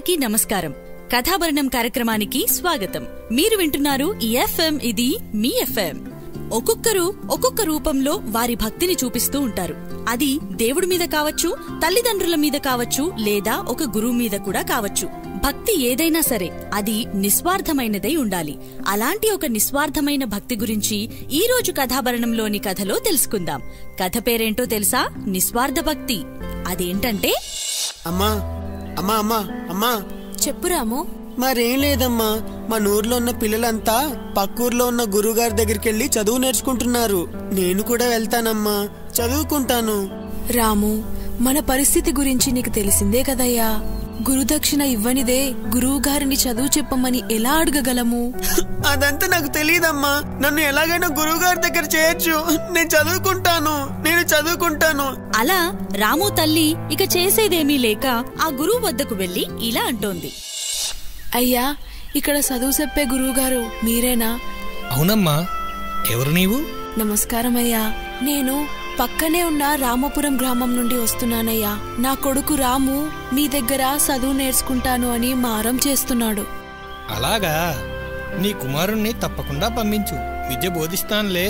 అందరికీ నమస్కారం కథాభరణం కార్యక్రమానికి స్వాగతం మీరు వింటున్నారు ఈ ఎఫ్ఎం ఇది మీ ఎఫ్ఎం ఒక్కొక్కరు ఒక్కొక్క రూపంలో వారి భక్తిని చూపిస్తూ ఉంటారు అది దేవుడి మీద కావచ్చు తల్లిదండ్రుల మీద కావచ్చు లేదా ఒక గురువు మీద కూడా కావచ్చు భక్తి ఏదైనా సరే అది నిస్వార్థమైనదై ఉండాలి అలాంటి ఒక నిస్వార్థమైన భక్తి గురించి ఈ రోజు కథాభరణంలోని కథలో తెలుసుకుందాం కథ పేరేంటో తెలుసా నిస్వార్థ భక్తి అదేంటంటే అమ్మా అమ్మా అమ్మా అమ్మా చెప్పు రాము మరేం లేదమ్మా మన ఊర్లో ఉన్న పిల్లలంతా పక్కూర్లో ఉన్న గురువుగారి దగ్గరికి వెళ్ళి చదువు నేర్చుకుంటున్నారు నేను కూడా వెళ్తానమ్మా చదువుకుంటాను రాము మన పరిస్థితి గురించి నీకు తెలిసిందే కదయ్యా గురుదక్షిణ ఇవ్వనిదే గురువు గారిని చదువు చెప్పమని ఎలా అడగగలము అదంతా నాకు తెలియదమ్మా నన్ను ఎలాగైనా గురువుగారి దగ్గర చేయొచ్చు నేను చదువుకుంటాను నేను చదువుకుంటాను అలా రాము తల్లి ఇక చేసేదేమీ లేక ఆ గురువు వద్దకు వెళ్లి ఇలా అంటోంది అయ్యా ఇక్కడ చదువు చెప్పే గురువు గారు మీరేనా అవునమ్మా ఎవరు నీవు నమస్కారం అయ్యా నేను పక్కనే ఉన్న రామపురం గ్రామం నుండి వస్తున్నానయ్యా నా కొడుకు రాము మీ దగ్గర చదువు నేర్చుకుంటాను అని మారం చేస్తున్నాడు అలాగా నీ కుమారుణ్ణి తప్పకుండా పంపించు విద్య బోధిస్తానులే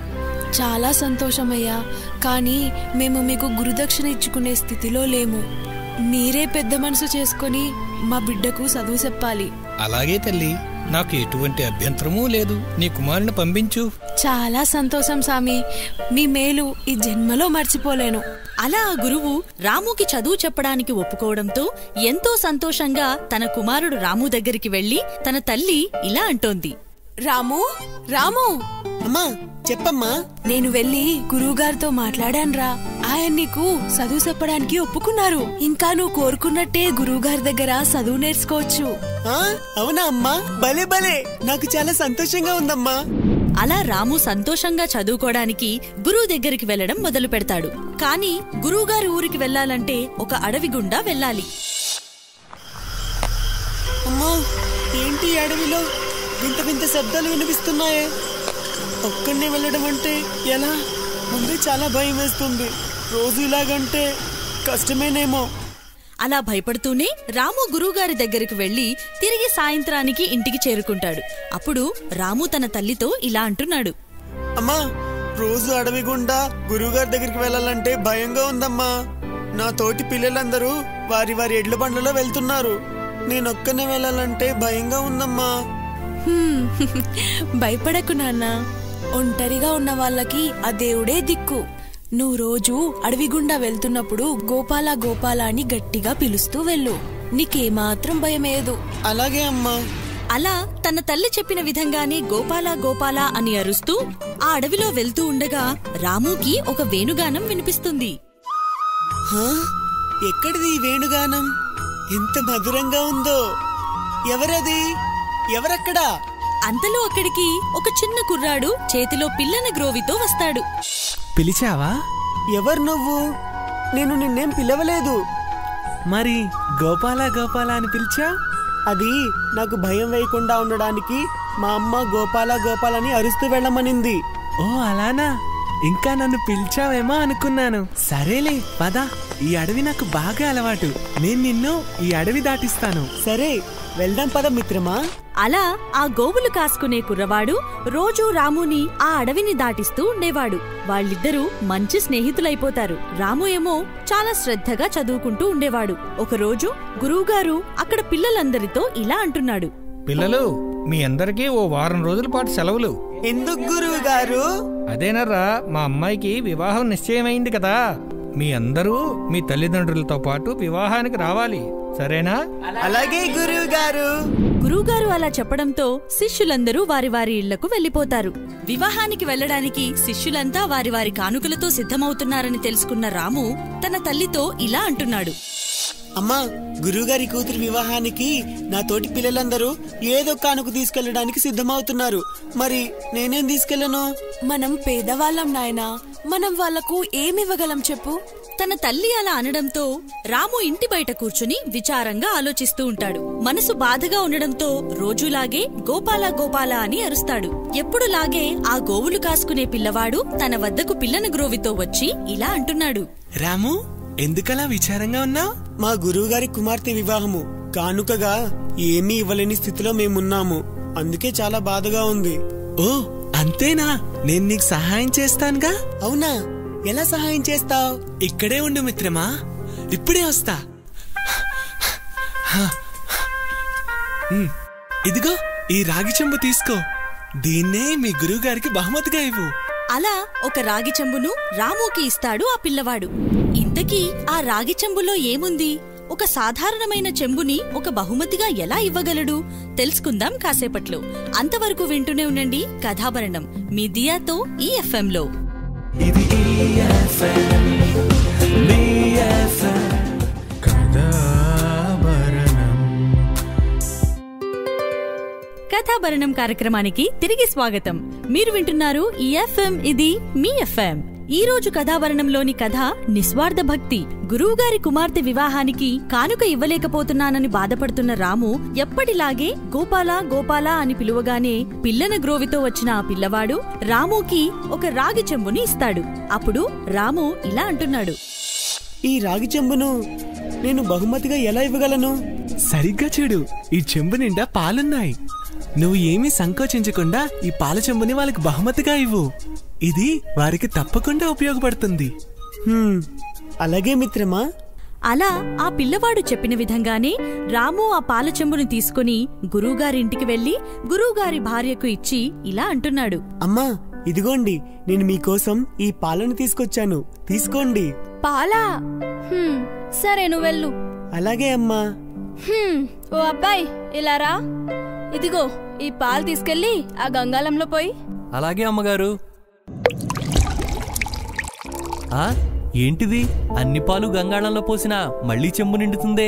చాలా సంతోషమయ్యా కానీ మేము మీకు గురుదక్షిణ ఇచ్చుకునే స్థితిలో లేము మీరే పెద్ద మనసు చేసుకొని మా బిడ్డకు చదువు చెప్పాలి అలాగే తల్లి నాకు ఎటువంటి అభ్యంతరమూ లేదు నీ కుమారుని పంపించు చాలా సంతోషం సామి మీ మేలు ఈ జన్మలో మర్చిపోలేను అలా ఆ గురువు రాముకి చదువు చెప్పడానికి ఒప్పుకోవడంతో ఎంతో సంతోషంగా తన కుమారుడు రాము దగ్గరికి వెళ్లి తన తల్లి ఇలా అంటోంది రాము రాము అమ్మా చెప్పమ్మా నేను వెళ్ళి గురువుగారితో మాట్లాడానురా ఆయన నీకు చదువు చెప్పడానికి ఒప్పుకున్నారు ఇంకా నువ్వు కోరుకున్నట్టే గురువుగారి దగ్గర చదువు నేర్చుకోవచ్చు ఆ, అవునా అమ్మా భలే భలే నాకు చాలా సంతోషంగా ఉందమ్మా అలా రాము సంతోషంగా చదువుకోవడానికి గురువు దగ్గరికి వెళ్లడం మొదలు పెడతాడు కాని గురువుగారి ఊరికి వెళ్లాలంటే ఒక అడవి గుండా వెళ్ళాలి అమ్మా ఏంటి ఈ అడవిలో వింత వింత శబ్దాలు వినిపిస్తున్నాయే ఒక్కడినే వెళ్ళడం అంటే ఎలా ముందే చాలా భయం వేస్తుంది రోజు ఇలాగంటే కష్టమేనేమో అలా భయపడుతూనే రాము గురువుగారి దగ్గరికి వెళ్లి తిరిగి సాయంత్రానికి ఇంటికి చేరుకుంటాడు అప్పుడు రాము తన తల్లితో ఇలా అంటున్నాడు అమ్మా రోజు అడవి గుండా గురువుగారి దగ్గరికి వెళ్ళాలంటే భయంగా ఉందమ్మా నా తోటి పిల్లలందరూ వారి వారి ఎడ్ల బండ్లలో వెళ్తున్నారు నేనొక్కనే వెళ్ళాలంటే భయంగా ఉందమ్మా హ్మ్, భయపడకు నాన్న ఒంటరిగా ఉన్న వాళ్ళకి ఆ దేవుడే దిక్కు నువ్వు రోజు అడవి గుండా వెళ్తున్నప్పుడు గోపాల గోపాల అని గట్టిగా పిలుస్తూ వెళ్ళు నీకేమాత్రం భయమేదు అలాగే అమ్మా అలా తన తల్లి చెప్పిన విధంగానే గోపాల గోపాల అని అరుస్తూ ఆ అడవిలో వెళ్తూ ఉండగా రాముకి ఒక వేణుగానం వినిపిస్తుంది హా? ఎక్కడిది ఈ వేణుగానం ఎంత మధురంగా ఉందో ఎవరది ఎవరక్కడా అంతలో అక్కడికి ఒక చిన్న కుర్రాడు చేతిలో పిల్లని గ్రోవితో వస్తాడు పిలిచావా ఎవరు నువ్వు నేను నిన్నేం పిలవలేదు మరి గోపాల గోపాల అని పిలిచా అది నాకు భయం వేయకుండా ఉండడానికి మా అమ్మ గోపాల గోపాలని అరుస్తూ వెళ్ళమనింది ఓ అలానా ఇంకా నన్ను పిలిచావేమో అనుకున్నాను సరేలే పద ఈ అడవి నాకు బాగా అలవాటు నేను నిన్ను ఈ అడవి దాటిస్తాను సరే వెళ్దాం పద మిత్రమా అలా ఆ గోవులు కాసుకునే కుర్రవాడు రోజూ రాముని ఆ అడవిని దాటిస్తూ ఉండేవాడు వాళ్ళిద్దరూ మంచి స్నేహితులైపోతారు రాము ఏమో చాలా శ్రద్ధగా చదువుకుంటూ ఉండేవాడు ఒకరోజు గురువుగారు అక్కడ పిల్లలందరితో ఇలా అంటున్నాడు పిల్లలు మీ అందరికీ ఓ వారం రోజుల పాటు సెలవులు ఎందుకు గురువు గారు అదేనర్రా మా అమ్మాయికి వివాహం నిశ్చయమైంది కదా మీ అందరూ మీ తల్లిదండ్రులతో పాటు వివాహానికి రావాలి సరేనా అలాగే గురువు గారు గురువుగారు అలా చెప్పడంతో శిష్యులందరూ వారి వారి ఇళ్లకు వెళ్లిపోతారు వివాహానికి వెళ్లడానికి శిష్యులంతా వారి వారి కానుకలతో సిద్ధమవుతున్నారని తెలుసుకున్న రాము తన తల్లితో ఇలా అంటున్నాడు అమ్మా గురువుగారి కూతురి వివాహానికి నా తోటి పిల్లలందరూ ఏదో కానుక తీసుకెళ్ళడానికి సిద్ధమవుతున్నారు మరి నేనేం తీసుకెళ్ళను మనం పేదవాళ్ళం నాయనా మనం వాళ్లకు ఏమివ్వగలం చెప్పు తన తల్లి అలా అనడంతో రాము ఇంటి బయట కూర్చుని విచారంగా ఆలోచిస్తూ ఉంటాడు మనసు బాధగా ఉండడంతో రోజులాగే గోపాల గోపాల అని అరుస్తాడు ఎప్పుడులాగే ఆ గోవులు కాసుకునే పిల్లవాడు తన వద్దకు పిల్లని గ్రోవితో వచ్చి ఇలా అంటున్నాడు రాము ఎందుకలా విచారంగా ఉన్నావు మా గురువుగారి కుమార్తె వివాహము కానుకగా ఏమీ ఇవ్వలేని స్థితిలో మేమున్నాము అందుకే చాలా బాధగా ఉంది ఓ అంతేనా నేను నీకు సహాయం చేస్తానుగా అవునా ఎలా సహాయం చేస్తావు ఇక్కడే ఉండు మిత్రమా ఇప్పుడే వస్తా ఉమ్, ఇదిగో ఈ రాగి చెంబు తీసుకో దీన్నే మీ గురువు గారికి బహుమతిగా ఇవ్వు అలా ఒక రాగి చెంబును రాముకి ఇస్తాడు ఆ పిల్లవాడు ఇంతకీ ఆ రాగి చెంబులో ఏముంది ఒక సాధారణమైన చెంబుని ఒక బహుమతిగా ఎలా ఇవ్వగలడు తెలుసుకుందాం కాసేపట్లో అంతవరకు వింటూనే ఉండండి కథాభరణం మీ దియాతో ఈ ఎఫ్ఎం లో ఇది కథాభరణం కార్యక్రమానికి తిరిగి స్వాగతం మీరు వింటున్నారు ఈ ఎఫ్ఎం ఇది మీ ఎఫ్ఎం ఈ రోజు కథాభరణంలోని కథ నిస్వార్థ భక్తి గురువుగారి కుమార్తె వివాహానికి కానుక ఇవ్వలేకపోతున్నానని బాధపడుతున్న రాము ఎప్పటిలాగే గోపాల గోపాల అని పిలువగానే పిల్లన గ్రోవితో వచ్చిన ఆ పిల్లవాడు రాముకి ఒక రాగి చెంబుని ఇస్తాడు అప్పుడు రాము ఇలా అంటున్నాడు ఈ రాగి చెంబును నేను బహుమతిగా ఎలా ఇవ్వగలను సరిగ్గా చూడు ఈ చెంబు నిండా పాలున్నాయి నువ్వు ఏమీ సంకోచించకుండా ఈ పాల చెంబుని వాళ్ళకి బహుమతిగా ఇవ్వు ఇది వారికి తప్పకుండా ఉపయోగపడుతుంది హ్మ్, అలాగే మిత్రమా అలా ఆ పిల్లవాడు చెప్పిన విధంగానే రాము ఆ పాల చెంబును తీసుకుని గురువుగారింటికి వెళ్లి గురువుగారి భార్యకు ఇచ్చి ఇలా అంటున్నాడు అమ్మా ఇదిగోండి నేను మీకోసం ఈ పాలను తీసుకొచ్చాను తీసుకోండి పాలా హ్మ్, సరే నువ్వు వెళ్ళు అలాగే అమ్మా హ్మ్, ఓ అబ్బాయి ఇలా రా ఇదిగో ఈ పాలు తీసుకెళ్ళి ఆ గంగాలంలో పోయి అలాగే అమ్మగారు ఆ ఏంటిది అన్ని పాలు గంగాళంలో పోసినా మళ్ళీ చెంబు నిండుతుందే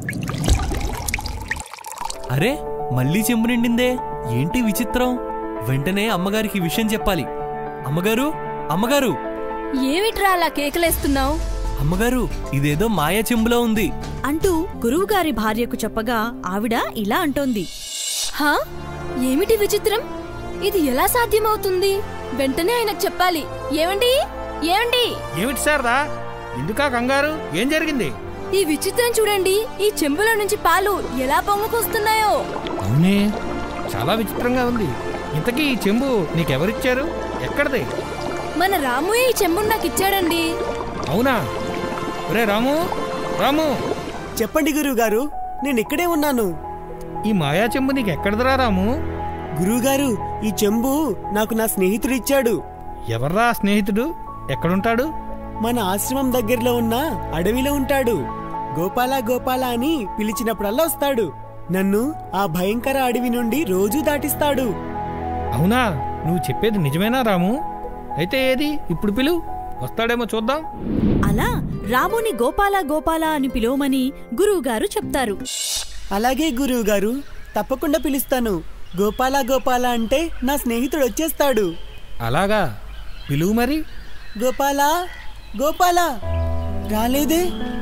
అరే మళ్ళీ చెంబు నిండిందే ఏంటి విచిత్రం వెంటనే అమ్మగారికి ఈ విషయం చెప్పాలి అమ్మగారు అమ్మగారు ఏమిట్రా అలా కేకలేస్తున్నావు అమ్మగారు ఇదేదో మాయా చెంబులో ఉంది అంటూ గురువుగారి భార్యకు చెప్పగా ఆవిడ ఇలా అంటోంది హా ఏమిటి విచిత్రం ఇది ఎలా సాధ్యమవుతుంది వెంటనే ఆయనకు చెప్పాలి ఏమండి ఏమండి ఏమిటి శారదా ఎందుకా కంగారు ఏం జరిగింది ఈ విచిత్రం చూడండి ఈ చెంబులో నుంచి పాలు ఎలా పొంగుకొస్తున్నాయో అవునే చాలా విచిత్రంగా ఉంది ఇంతకీ ఈ చెంబు నీకెవరిచ్చారు ఎక్కడిది మన రాము ఈ చెంబును నాకు ఇచ్చాడండి అవునా ఒరే రాము రాము చెప్పండి గురువుగారు నేను ఇక్కడే ఉన్నాను ఈ మాయా చెంబు నీకు ఎక్కడిదిరా రాము గురువుగారు ఈ చెంబు నాకు నా స్నేహితుడు ఇచ్చాడు ఎవర్రా ఆ స్నేహితుడు ఎక్కడుంటాడు మన ఆశ్రమం దగ్గరలో ఉన్న అడవిలో ఉంటాడు గోపాల గోపాల అని పిలిచినప్పుడల్లా వస్తాడు నన్ను ఆ భయంకర అడవి నుండి రోజూ దాటిస్తాడు అవునా నువ్వు చెప్పేది నిజమేనా రాము అయితే ఏది ఇప్పుడు పిలువు వస్తాడేమో చూద్దాం అలా రాముని గోపాల గోపాల అని పిలువమని గురువుగారు చెప్తారు అలాగే గురువుగారు తప్పకుండా పిలుస్తాను గోపాల గోపాల అంటే నా స్నేహితుడు వచ్చేస్తాడు అలాగా పిలువు మరి గోపాల గోపాల రాలేదే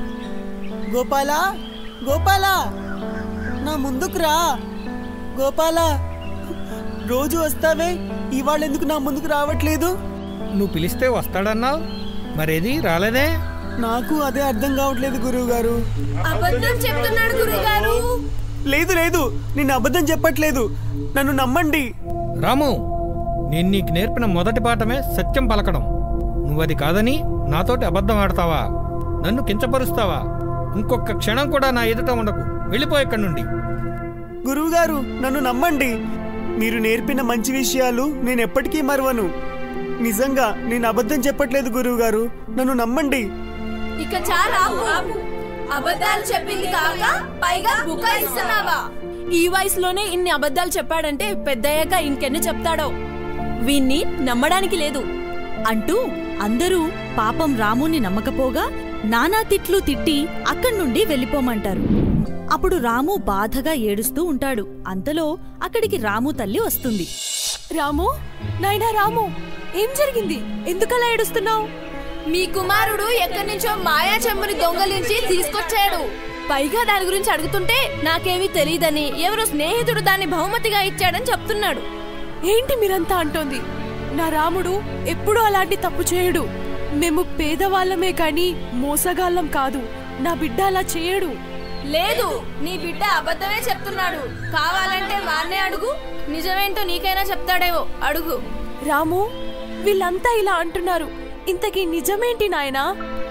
గోపాల గోపాల నా ముందుకు రా గోపాల రోజు వస్తావే ఇవాళ ఎందుకు నా ముందుకు రావట్లేదు నువ్వు పిలిస్తే వస్తాడన్నావు మరేది రాలేదే నాకు అదే అర్థం కావట్లేదు గురువు గారు అబద్ధం చెప్తున్నాడు గురుగారు లేదు లేదు నేను అబద్ధం చెప్పట్లేదు నన్ను నమ్మండి రాము నేను నీకు నేర్పిన మొదటి పాఠమే సత్యం పలకడం నువ్వది కాదని నాతోటి అబద్ధం ఆడతావా నన్ను కించపరుస్తావా ఇంకొక క్షణం కూడా నా ఎదుట ఉండకు వెళ్ళిపో ఇక్కడి నుండి గురువుగారు నన్ను నమ్మండి మీరు నేర్పిన మంచి విషయాలు నేను ఎప్పటికీ మరవను నిజంగా నేను అబద్ధం చెప్పట్లేదు గురువుగారు నన్ను నమ్మండి ఇక చాలా ఆపు. అబద్ధాలు చెప్పింది కాక పైగా బుకాయిస్తున్నావా ఈ వయసులోనే ఇన్ని అబద్ధాలు చెప్పాడంటే పెద్దయ్యాక ఇంకెన్ని చెప్తాడో వీన్ని నమ్మడానికి లేదు అంటూ అందరూ పాపం రాముని నమ్మకపోగా నానా తిట్లు తిట్టి అక్కడి నుండి వెళ్ళిపోమంటారు అప్పుడు రాము బాధగా ఏడుస్తూ ఉంటాడు అంతలో అక్కడికి రాము తల్లి వస్తుంది రాము నాయనా రాము ఏం జరిగింది ఎందుకలా ఏడుస్తున్నావు మీ కుమారుడు ఎక్కడి నుంచో మాయా చెంబుని దొంగలించి తీసుకొచ్చాడు పైగా దాని గురించి అడుగుతుంటే నాకేమీ తెలియదని ఎవరో స్నేహితుడు దాన్ని బహుమతిగా ఇచ్చాడని చెప్తున్నాడు ఏంటి మీరంతా అంటోంది నా రాముడు ఎప్పుడూ అలాంటి తప్పు చేయడు మేము పేదవాళ్ళమే కాని మోసగాళ్ళం కాదు నా బిడ్డ అలా చేయడు లేదు నీ బిడ్డ అబద్ధమే చెప్తున్నాడు కావాలంటే వాన్నే అడుగు నిజమేంటో నీకైనా చెప్తాడేవో అడుగు రాము వీళ్ళంతా ఇలా అంటున్నారు ఇంతకీ నిజమేంటి నాయనా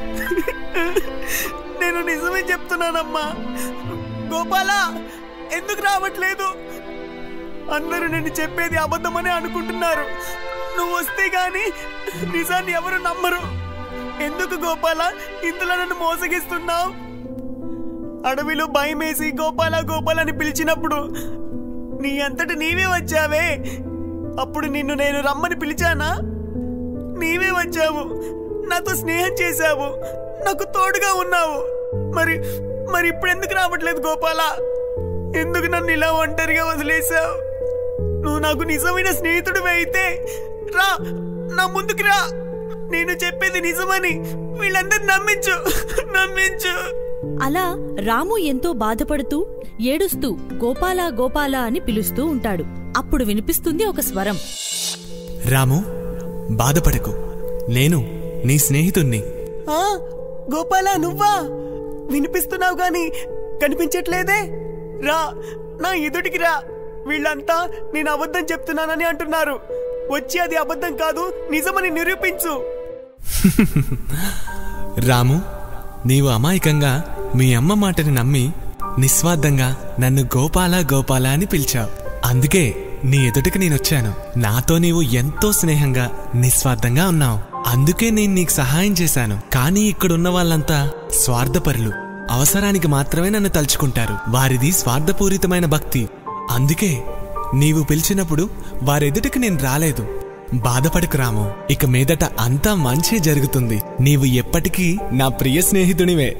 నేను నిజమే చెప్తున్నానమ్మా గోపాల ఎందుకు రావట్లేదు అందరూ నేను చెప్పేది అబద్ధమని అనుకుంటున్నారు నువ్వు వస్తే గాని నిజాన్ని ఎవరు నమ్మరు ఎందుకు గోపాల ఇంతలో నన్ను మోసగిస్తున్నావు అడవిలో భయమేసి గోపాల గోపాల అని పిలిచినప్పుడు నీ అంతట నీవే వచ్చావే అప్పుడు నిన్ను నేను రమ్మని పిలిచానా నీవే వచ్చావు నాతో స్నేహం చేశావు నాకు తోడుగా ఉన్నావు మరి మరి ఇప్పుడు ఎందుకు రావట్లేదు గోపాల ఎందుకు నన్ను ఇలా ఒంటరిగా వదిలేశావు నువ్వు నాకు నిజమైన స్నేహితుడు అయితే రా నా ముందుకు రా నేను చెప్పేది నిజమని వీళ్ళందరూ నమ్మించు నమ్మించు అలా రాము ఎంతో బాధపడుతూ ఏడుస్తూ గోపాలా గోపాలా అని పిలుస్తూ ఉంటాడు అప్పుడు వినిపిస్తుంది ఒక స్వరం రాము బాధపడకు నేను నీ స్నేహితుణ్ణి ఆ గోపాల నువ్వా వినిపిస్తున్నావు గాని కనిపించట్లేదే రా నా ఎదుటికి రా వీళ్ళంతా నేను అబద్ధం చెప్తున్నానని అంటున్నారు వచ్చి అది అబద్ధం కాదు నిజమని నిరూపించు రాము నీవు అమాయకంగా మీ అమ్మ మాటని నమ్మి నిస్వార్థంగా నన్ను గోపాల గోపాల అని పిలిచావు అందుకే నీ ఎదుటికి నేనొచ్చాను నాతో నీవు ఎంతో స్నేహంగా నిస్వార్థంగా ఉన్నావు అందుకే నేను నీకు సహాయం చేశాను కానీ ఇక్కడున్న వాళ్ళంతా స్వార్థపరులు అవసరానికి మాత్రమే నన్ను తలుచుకుంటారు వారిది స్వార్థపూరితమైన భక్తి అందుకే నీవు పిలిచినప్పుడు వారెదుటికి నేను రాలేదు బాధపడకు రాము ఇక మీదట అంతా మంచే జరుగుతుంది నీవు ఎప్పటికీ నా ప్రియ స్నేహితునివే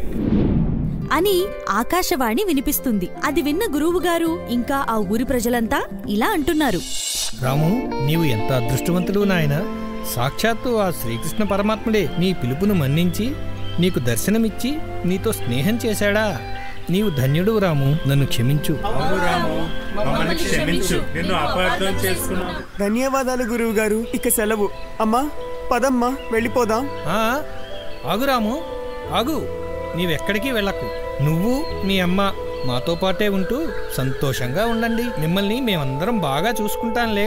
అని ఆకాశవాణి వినిపిస్తుంది అది విన్న గురువుగారు ఇంకా ఆ ఊరి ప్రజలంతా ఇలా అంటున్నారు రాము నీవు ఎంత అదృష్టవంతుడు నాయన సాక్షాత్తు ఆ శ్రీకృష్ణ పరమాత్ముడే నీ పిలుపును మన్నించి నీకు దర్శనమిచ్చి నీతో స్నేహం చేశాడా నీవు ధన్యుడు రాము నన్ను క్షమించు మమ్మల్ని క్షమించు నిన్ను అపార్థం చేసుకున్నాను ధన్యవాదాలు గురువు గారు ఇక సెలవు అమ్మా పదమ్మా వెళ్ళిపోదాం ఆ, ఆగు రాము ఆగు నీవెక్కడికి వెళ్ళకు నువ్వు మీ అమ్మ మాతో పాటే ఉంటూ సంతోషంగా ఉండండి మిమ్మల్ని మేమందరం బాగా చూసుకుంటాంలే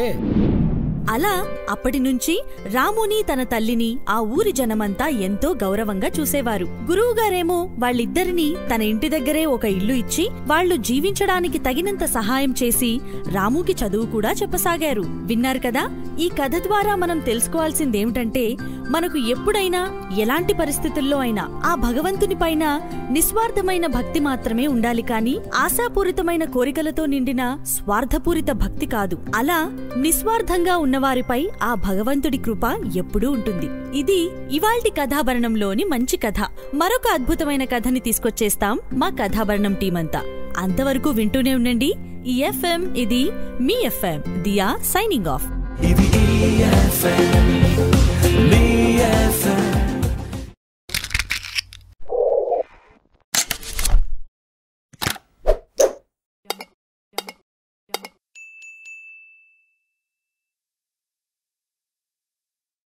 అలా అప్పటి నుంచి రాముని తన తల్లిని ఆ ఊరి జనమంతా ఎంతో గౌరవంగా చూసేవారు గురువుగారేమో వాళ్ళిద్దరినీ తన ఇంటి దగ్గరే ఒక ఇల్లు ఇచ్చి వాళ్ళు జీవించడానికి తగినంత సహాయం చేసి రాముకి చదువు కూడా చెప్పసాగారు విన్నారు కదా ఈ కథ ద్వారా మనం తెలుసుకోవాల్సిందేమిటంటే మనకు ఎప్పుడైనా ఎలాంటి పరిస్థితుల్లో అయినా ఆ భగవంతుని పైన నిస్వార్థమైన భక్తి మాత్రమే ఉండాలి కాని ఆశాపూరితమైన కోరికలతో నిండిన స్వార్థపూరిత భక్తి కాదు అలా నిస్వార్థంగా ఉన్నవారిపై ఆ భగవంతుడి కృప ఎప్పుడూ ఉంటుంది ఇది ఇవాల్టి కథాభరణంలోని మంచి కథ మరొక అద్భుతమైన కథని తీసుకొచ్చేస్తాం మా కథాభరణం టీం అంతా అంతవరకు వింటూనే ఉండండి ఈ ఎఫ్ఎం ఇది మీ ఎఫ్ఎం దియా సైనింగ్ ఆఫ్ ఇది EFM, మీ FM.